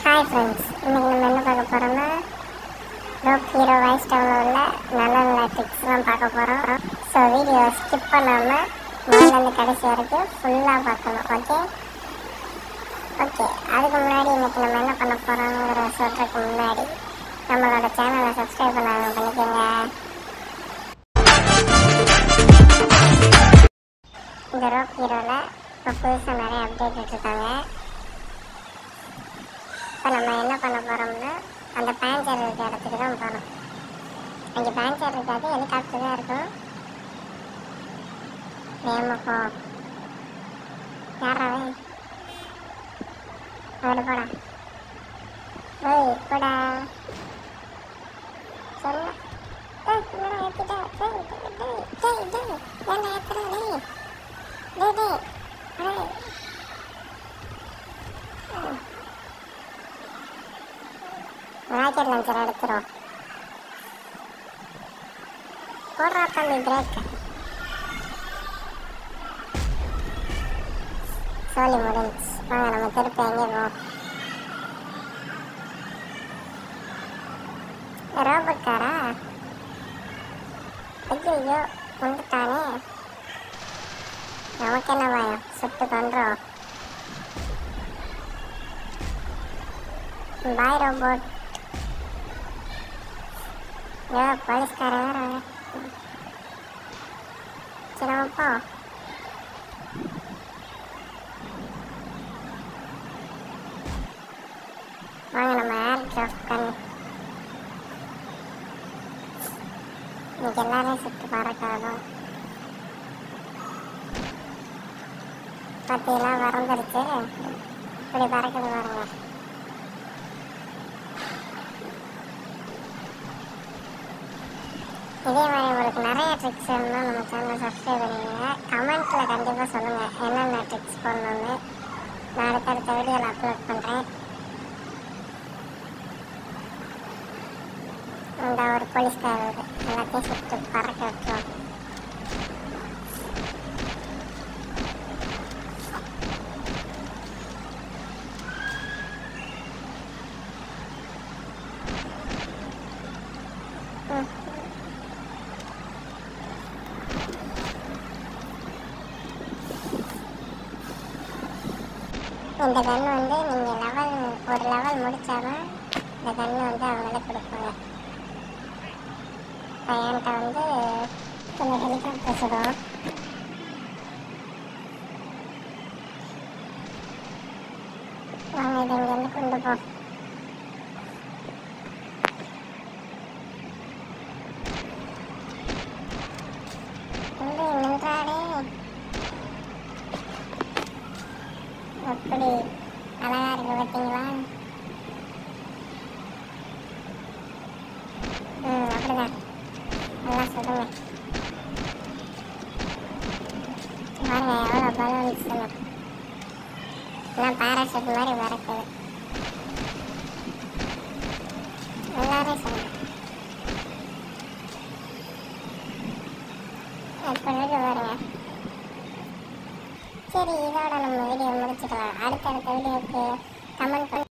Hi friends இன்னைக்கு நம்ம என்ன பார்க்க போகிறோம்னா ரோப் ஹீரோ வாய்ஸ் டவுனில் உள்ள நல்ல நல்ல டிப்ஸ்லாம் பார்க்க போகிறோம் ஸோ வீடியோ ஸ்கிப் பண்ணாமல் முதல்லேருந்து கடைசி வரைக்கும் ஃபுல்லாக பார்க்கணும் ஓகே ஓகே அதுக்கு முன்னாடி இன்னைக்கு நம்ம என்ன பண்ண போகிறோங்கிற சொல்கிறதுக்கு முன்னாடி நம்மளோட சேனலை சப்ஸ்கிரைப் பண்ணாங்க பண்ணிக்கோங்க இந்த ரோப் ஹீரோவில் இப்போ புதுசாக நிறைய அப்டேட் விட்டுருக்காங்க இப்போ நம்ம என்ன பண்ண போகிறோம்னா அந்த பேஞ்சர் இருக்க இடத்துக்கு தான் போகணும் அங்கே பேஞ்சர் இருக்காது ஹெலிகாப்டர் தான் இருக்கும் வேகமாக போ யாரா அவன் அவரு போடா ஓய் போடா சொல்ல ஏய், என்னடா ஏத்திட்ட? டேய், டேய், டேய், டேய், டேய், ஏன்டா ஏத்துற, டேய்? டேய், டேய், டேய். ராக்கெட் லான்ச்சர் எடுத்துரும் போடுறா தம்பி பிரேக் சோலி முடிஞ்சு வாங்க நம்ம திருப்பி எங்கே போவோம் ரோபோட் காரா ஐயோ வந்துட்டானே நமக்கு என்ன பயம் சுட்டு கொன்றோம் பாய் ரோபோட் ஏ போலீஸ்காரன் வேற சரி நம்ம போ வாங்க நம்ம ஏர் கிராஃப்ட் பண்ணி இன்னைக்கு எல்லாரையும் சுற்றி பறக்காதும் பத்தியெல்லாம் வறந்துருச்சு இப்படி பறக்குது பாருங்க இதே மாதிரி உங்களுக்கு நிறைய ட்ரிக்ஸ் இருந்தால் நம்ம சேனலை சப்ஸ்கிரைப் பண்ணிடுங்க கமெண்ட்டில் கண்டிப்பாக சொல்லுங்கள் என்னென்ன ட்ரிக்ஸ் பண்ணணும்னு நான் அடுத்தடுத்த வீடியோவில் அப்லோட் பண்ணுறேன் இந்த ஒரு போலீஸ்காரர் எல்லாத்தையும் சுட்டு பறக்க விட்டுரும் ம் இந்த கன் வந்து நீங்கள் லெவல் ஒரு லெவல் முடிச்சாதான் இந்த கன் வந்து அவங்களே கொடுப்பாங்க பையன்கிட்ட வந்து கொஞ்சம் ஹெலிகாப்டர் சுடும் வாங்க இதை இங்கேருந்து கொண்டு போ தம்பி நின்றாடே அப்படி அழகா இருக்கு பார்த்தீங்களா ம் அப்படிதான் நல்லா சொல்லுங்க பாருங்க எவ்வளோ பலூன்ஸ் எல்லாம் பேராஷூட் மாதிரி பறக்குது எல்லாரும் சொல்லுங்க எப்படி இருக்கு பாருங்க சரி இதோட நம்ம வீடியோ முடிச்சுக்கலாம் அடுத்தடுத்த வீடியோக்கு கமெண்ட் பண்ணி